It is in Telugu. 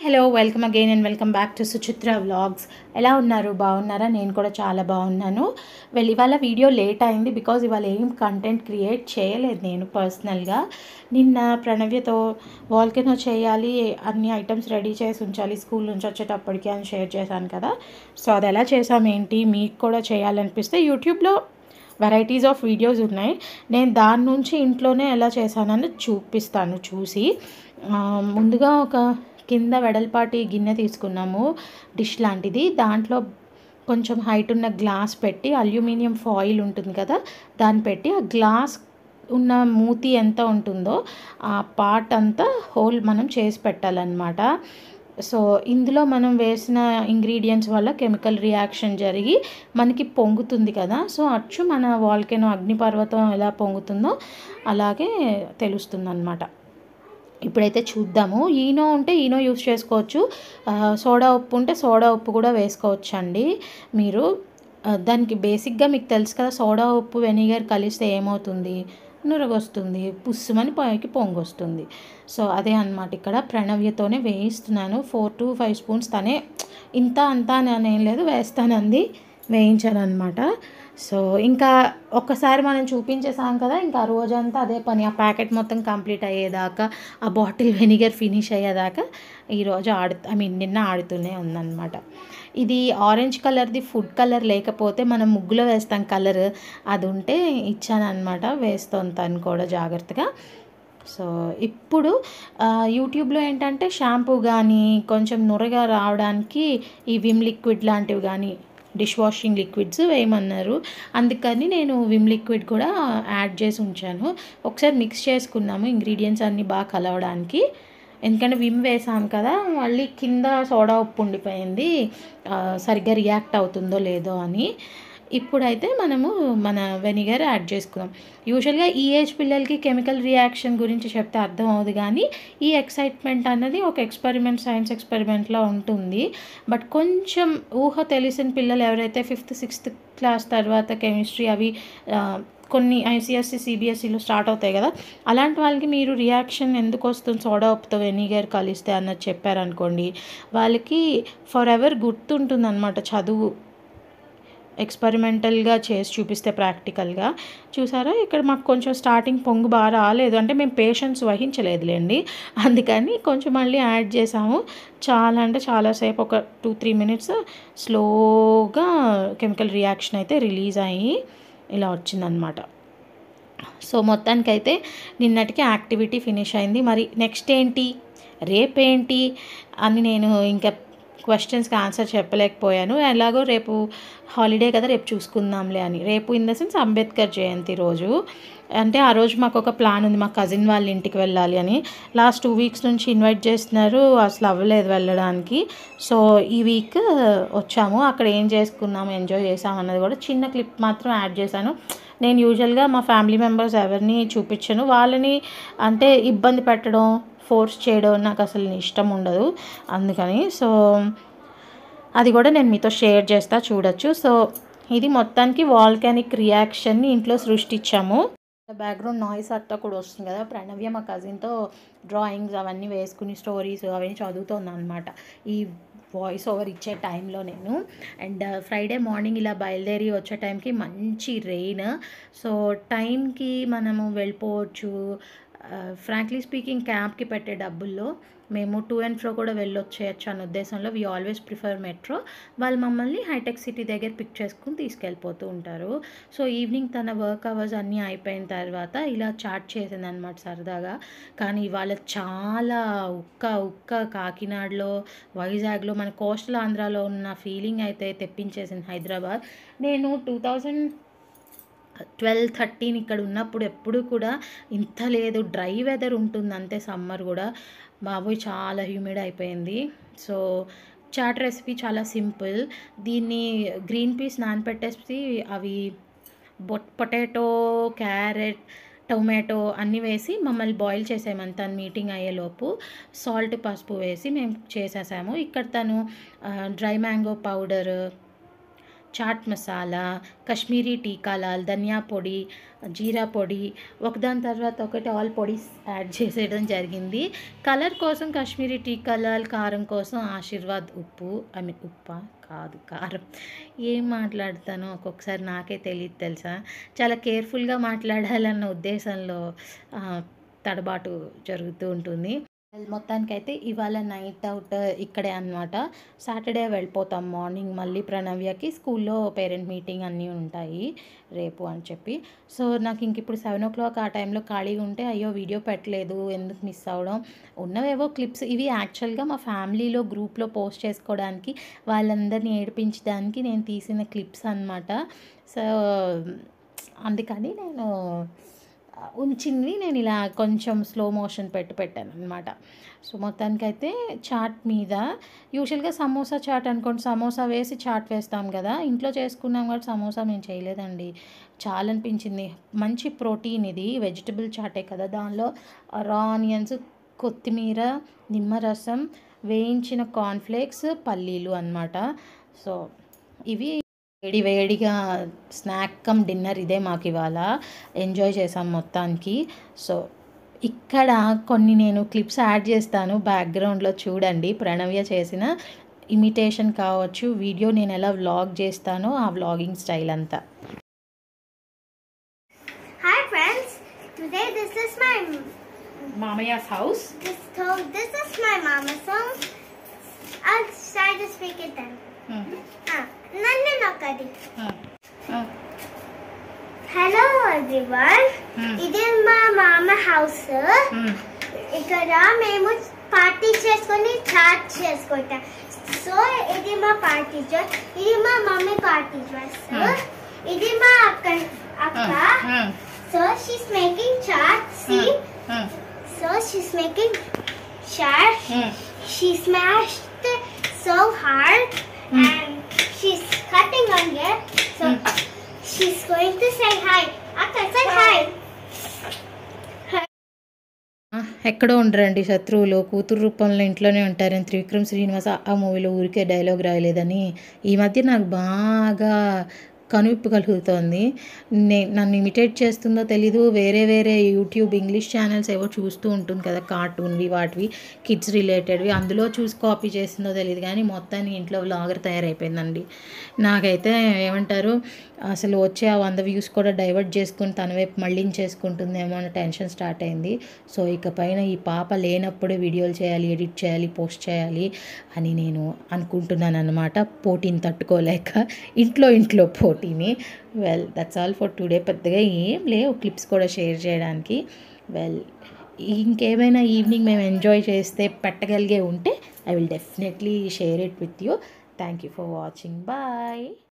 Hello welcome again and welcome back to Suchitra vlogs ఎలా ఉన్నారు బాగున్నారా నేను కూడా చాలా బాగున్నాను వెళ్ళి ఇవాళ వీడియో లేట్ అయింది బికాజ్ ఇవాళ ఏం కంటెంట్ క్రియేట్ చేయలేదు నేను పర్సనల్గా నిన్న ప్రణవ్యతో వాల్కెనో చేయాలి అన్ని ఐటమ్స్ రెడీ చేసి ఉంచాలి స్కూల్ నుంచి వచ్చేటప్పటికి అని షేర్ చేశాను కదా సో అది ఎలా చేసాం ఏంటి మీకు కూడా చేయాలనిపిస్తే యూట్యూబ్లో వెరైటీస్ ఆఫ్ వీడియోస్ ఉన్నాయి నేను దాని నుంచి ఇంట్లోనే ఎలా చేశానని చూపిస్తాను చూసి ఆ, ముందుగా ఒక కింద వెడల్పాటి గిన్నె తీసుకున్నాము డిష్ లాంటిది దాంట్లో కొంచెం హైట్ ఉన్న గ్లాస్ పెట్టి అల్యూమినియం ఫాయిల్ ఉంటుంది కదా దాన్ని పెట్టి ఆ గ్లాస్ ఉన్న మూతి ఎంత ఉంటుందో ఆ పార్ట్ అంతా హోల్ మనం చేసి పెట్టాలన్నమాట సో ఇందులో మనం వేసిన ఇంగ్రీడియంట్స్ వల్ల కెమికల్ రియాక్షన్ జరిగి మనకి పొంగుతుంది కదా సో అచ్చు మన వాల్కెనో అగ్నిపర్వతం ఎలా పొంగుతుందో అలాగే తెలుస్తుంది అనమాట ఇప్పుడైతే చూద్దాము ఈనో ఉంటే ఈనో యూస్ చేసుకోవచ్చు ఆ, సోడా ఉప్పు ఉంటే సోడా ఉప్పు కూడా వేసుకోవచ్చు అండి మీరు ఆ, దానికి బేసిక్గా మీకు తెలుసు కదా సోడా ఉప్పు వెనిగర్ కలిస్తే ఏమవుతుంది నురగొస్తుంది పుస్సుమని పైకి పొంగొస్తుంది సో అదే అన్నమాట ఇక్కడ ప్రణవ్యతోనే వేయిస్తున్నాను ఫోర్ టు ఫైవ్ స్పూన్స్ తనే ఇంత అంతా అని ఏం లేదు వేస్తానంది వేయించాను అనమాట సో ఇంకా ఒక్కసారి మనం చూపించేసాం కదా ఇంకా ఆ రోజంతా అదే పని ఆ ప్యాకెట్ మొత్తం కంప్లీట్ అయ్యేదాకా ఆ బాటిల్ వెనిగర్ ఫినిష్ అయ్యేదాకా ఈరోజు ఆడు ఐ మీన్ నిన్న ఆడుతూనే ఉందన్నమాట ఇది ఆరెంజ్ కలర్ది ఫుడ్ కలర్ లేకపోతే మనం ముగ్గులో వేస్తాం కలర్ అది ఉంటే ఇచ్చానమాట వేస్తాను తను కూడా జాగ్రత్తగా సో ఇప్పుడు ఆ, యూట్యూబ్లో ఏంటంటే షాంపూ కానీ కొంచెం నురగా రావడానికి ఈ విమ్ లిక్విడ్ లాంటివి కానీ డిష్ వాషింగ్ లిక్విడ్స్ వేయమన్నారు అందుకని నేను విమ్ లిక్విడ్ కూడా యాడ్ చేసి ఉంచాను ఒకసారి మిక్స్ చేసుకున్నాము ఇంగ్రీడియంట్స్ అన్నీ బాగా కలవడానికి ఎందుకంటే విమ్ వేసాం కదా మళ్ళీ కింద సోడా ఉప్పు ఉండిపోయింది ఆ, సరిగ్గా రియాక్ట్ అవుతుందో లేదో అని ఇప్పుడైతే మనము మన వెనిగర్ యాడ్ చేసుకుందాం యూజువల్గా ఈ ఏజ్ పిల్లలకి కెమికల్ రియాక్షన్ గురించి చెప్తే అర్థం అవుతుంది కానీ ఈ ఎక్సైట్మెంట్ అన్నది ఒక ఎక్స్పెరిమెంట్ సైన్స్ ఎక్స్పెరిమెంట్లో ఉంటుంది బట్ కొంచెం ఊహ తెలిసిన పిల్లలు ఎవరైతే ఫిఫ్త్ సిక్స్త్ క్లాస్ తర్వాత కెమిస్ట్రీ అవి ఆ, కొన్ని ఐసిఎస్సి సిబిఎస్సిలో స్టార్ట్ అవుతాయి కదా అలాంటి వాళ్ళకి మీరు రియాక్షన్ ఎందుకు వస్తుంది సోడా ఉప్పుతో వెనిగర్ కలిస్తే అన్నది చెప్పారనుకోండి వాళ్ళకి ఫర్ ఎవర్ గుర్తుంటుంది అనమాట చదువు ఎక్స్పెరిమెంటల్గా చేసి చూపిస్తే ప్రాక్టికల్గా చూసారా ఇక్కడ మాకు కొంచెం స్టార్టింగ్ పొంగు బాగా రాలేదు అంటే మేము పేషెన్స్ వహించలేదులేండి అందుకని కొంచెం మళ్ళీ యాడ్ చేసాము చాలా అంటే చాలాసేపు ఒక టూ త్రీ మినిట్స్ స్లోగా కెమికల్ రియాక్షన్ అయితే రిలీజ్ అయ్యి ఇలా వచ్చిందనమాట సో మొత్తానికైతే నిన్నటికి యాక్టివిటీ ఫినిష్ అయింది మరి నెక్స్ట్ ఏంటి రేపేంటి అని నేను ఇంకా క్వశ్చన్స్కి ఆన్సర్ చెప్పలేకపోయాను ఎలాగో రేపు హాలిడే కదా రేపు చూసుకుందాంలే అని రేపు in the sense Ambedkar Jayanti రోజు అంటే ఆ రోజు మాకు ఒక ప్లాన్ ఉంది మా కజిన్ వాళ్ళ ఇంటికి వెళ్ళాలి అని లాస్ట్ టూ వీక్స్ నుంచి ఇన్వైట్ చేస్తున్నారు అసలు అవ్వలేదు వెళ్ళడానికి సో ఈ వీక్ వచ్చాము అక్కడ ఏం చేసుకున్నాము ఎంజాయ్ చేసాం అన్నది కూడా చిన్న క్లిప్ మాత్రం యాడ్ చేశాను నేను యూజువల్గా మా ఫ్యామిలీ మెంబర్స్ ఎవరిని చూపించను వాళ్ళని అంటే ఇబ్బంది పెట్టడం ఫోర్స్ చేయడం నాకు అసలు ఇష్టం ఉండదు అందుకని సో అది కూడా నేను మీతో షేర్ చేస్తా చూడొచ్చు సో ఇది మొత్తానికి వాల్కానిక్ రియాక్షన్ని ఇంట్లో సృష్టించాము బ్యాక్గ్రౌండ్ నాయిస్ అట్లా కూడా వస్తుంది కదా ప్రణవ్య మా కజిన్తో డ్రాయింగ్స్ అవన్నీ వేసుకుని స్టోరీస్ అవన్నీ చదువుతుంది అనమాట ఈ వాయిస్ ఓవర్ ఇచ్చే టైంలో నేను అండ్ ఫ్రైడే మార్నింగ్ ఇలా బయలుదేరి వచ్చే టైంకి మంచి రెయిన్ సో టైంకి మనము వెళ్ళిపోవచ్చు ఫ్రాంక్లీ స్పీకింగ్ క్యాబ్కి పెట్టే డబ్బుల్లో మేము టూ అండ్ ఫ్రో కూడా వెళ్ళొచ్చేయచ్చు అన్న ఉద్దేశంలో వీ ఆల్వేస్ ప్రిఫర్ మెట్రో వాళ్ళు మమ్మల్ని హైటెక్ సిటీ దగ్గర పిక్ చేసుకుని తీసుకెళ్ళిపోతూ ఉంటారు సో ఈవినింగ్ తన వర్క్ అవర్స్ అన్నీ అయిపోయిన తర్వాత ఇలా చాట్ చేసింది అనమాట సరదాగా కానీ ఇవాళ చాలా ఉక్క ఉక్క కాకినాడలో వైజాగ్లో మన కోస్టల్ ఆంధ్రాలో ఉన్న ఫీలింగ్ అయితే తెప్పించేసింది హైదరాబాద్ నేను టూ థౌజండ్ ట్వెల్వ్ థర్టీన్ ఇక్కడ ఉన్నప్పుడు ఎప్పుడు కూడా ఇంత లేదు డ్రై వెదర్ ఉంటుంది అంతే సమ్మర్ కూడా బాబోయ్ చాలా హ్యూమిడ్ అయిపోయింది సో చాట్ రెసిపీ చాలా సింపుల్ దీన్ని గ్రీన్ పీస్ నానపెట్టేసి అవి బొట్ పొటాటో క్యారెట్ టొమాటో అన్నీ వేసి మమ్మల్ని బాయిల్ చేసామని తను మీటింగ్ అయ్యేలోపు సాల్ట్ పసుపు వేసి మేము చేసేసాము ఇక్కడ తను dry mango powder chaat masala Kashmiri టీకా లాల్ ధనియా పొడి జీరా పొడి ఒకదాని తర్వాత ఒకటి ఆల్ పొడిస్ యాడ్ చేసేయడం జరిగింది కలర్ కోసం కాశ్మీరీ టీకా లాల్ కారం కోసం ఆశీర్వాద్ ఉప్పు ఐ మీన్ ఉప్ప కాదు కారం ఏం మాట్లాడతానో ఒక్కొక్కసారి నాకే తెలియదు తెలుసా చాలా కేర్ఫుల్గా మాట్లాడాలన్న ఉద్దేశంలో ఆ, తడబాటు జరుగుతూ ఉంటుంది మొత్తానికైతే ఇవాళ నైట్ అవుట్ ఇక్కడే అనమాట సాటర్డే వెళ్ళిపోతాం మార్నింగ్ మళ్ళీ ప్రణవ్యకి స్కూల్లో పేరెంట్ మీటింగ్ అన్నీ ఉంటాయి రేపు అని చెప్పి సో నాకు ఇంక ఇప్పుడు సెవెన్ ఓ క్లాక్ ఆ టైంలో ఖాళీగా ఉంటే అయ్యో వీడియో పెట్టలేదు ఎందుకు మిస్ అవ్వడం ఉన్నవేవో క్లిప్స్ ఇవి యాక్చువల్గా మా ఫ్యామిలీలో గ్రూప్లో పోస్ట్ చేసుకోవడానికి వాళ్ళందరినీ ఏడిపించడానికి నేను తీసిన క్లిప్స్ అనమాట సో అందుకని నేను ఉంచింది నేను ఇలా కొంచెం స్లో మోషన్ పెట్టి పెట్టాను అనమాట సో మొత్తానికైతే చాట్ మీద యూజువల్గా సమోసా చాట్ అనుకోండి సమోసా వేసి చాట్ వేస్తాం కదా ఇంట్లో చేసుకున్నాం కూడా సమోసా మేము చేయలేదండి చాలా అనిపించింది మంచి ప్రోటీన్ ఇది వెజిటబుల్ చాటే కదా దానిలో రా ఆనియన్స్ కొత్తిమీర నిమ్మరసం వేయించిన కార్న్ఫ్లేక్స్ పల్లీలు అన్నమాట సో ఇవి వేడి వేడిగా స్నాక్ కమ్ డిన్నర్ ఇదే మాకు ఇవాళ ఎంజాయ్ చేసాం మొత్తానికి సో ఇక్కడ కొన్ని నేను క్లిప్స్ యాడ్ చేస్తాను బ్యాక్గ్రౌండ్లో చూడండి ప్రణవ్య చేసిన ఇమిటేషన్ కావచ్చు వీడియో నేను ఎలా వ్లాగ్ చేస్తానో ఆ వ్లాగింగ్ స్టైల్ అంతా Hi friends, today this is my మామయ్యాస్ house this so this is my mama's home. I'll try to speak it then. Ah, Nanne Nokadi. Hello everyone. ఇది మా మామ హౌస్ ఇక్కడ మేము పార్టీ చేసుకొని చాట్ చేసుకుంటాం సో ఇది మా పార్టీ డ్రెస్ ఇది మా మమ్మీ పార్టీ డ్రెస్ ఇది మా అక్క అక్క so she's making chaat see So she's making chaat. She smashed it so hard and she's cutting on it. So she's going to say hi. Akka, say hi. ఎక్కడో ఉండరండి శత్రువులు కూతురు రూపంలో ఇంట్లోనే ఉంటారని త్రివిక్రమ్ శ్రీనివాస ఆ మూవీలో ఊరికే డైలాగ్ రాయలేదని ఈ మధ్య నాకు బాగా కనువిప్పు కలుగుతోంది నే నన్ను ఇమిటేట్ చేస్తుందో తెలీదు వేరే వేరే యూట్యూబ్ ఇంగ్లీష్ ఛానల్స్ ఏవో చూస్తూ ఉంటుంది కదా కార్టూన్వి వాటివి కిడ్స్ రిలేటెడ్వి అందులో చూసి కాపీ చేసిందో తెలియదు కానీ మొత్తానికి ఇంట్లో వ్లాగర్ తయారైపోయిందండి నాకైతే ఏమంటారు అసలు వచ్చే ఆ వంద వ్యూస్ కూడా డైవర్ట్ చేసుకుని తన వైపు మళ్ళించేసుకుంటుందేమో అన్న టెన్షన్ స్టార్ట్ అయింది సో ఇక పైన ఈ పాప లేనప్పుడే వీడియోలు చేయాలి ఎడిట్ చేయాలి పోస్ట్ చేయాలి అని నేను అనుకుంటున్నాను అనమాట పోటీని తట్టుకోలేక ఇంట్లో ఇంట్లో పోటీని well that's all for today పెద్దగా ఏం లేవు క్లిప్స్ కూడా షేర్ చేయడానికి వెల్ ఇంకేమైనా ఈవినింగ్ మేము ఎంజాయ్ చేస్తే పెట్టగలిగే ఉంటే I will definitely share it with you thank you for watching bye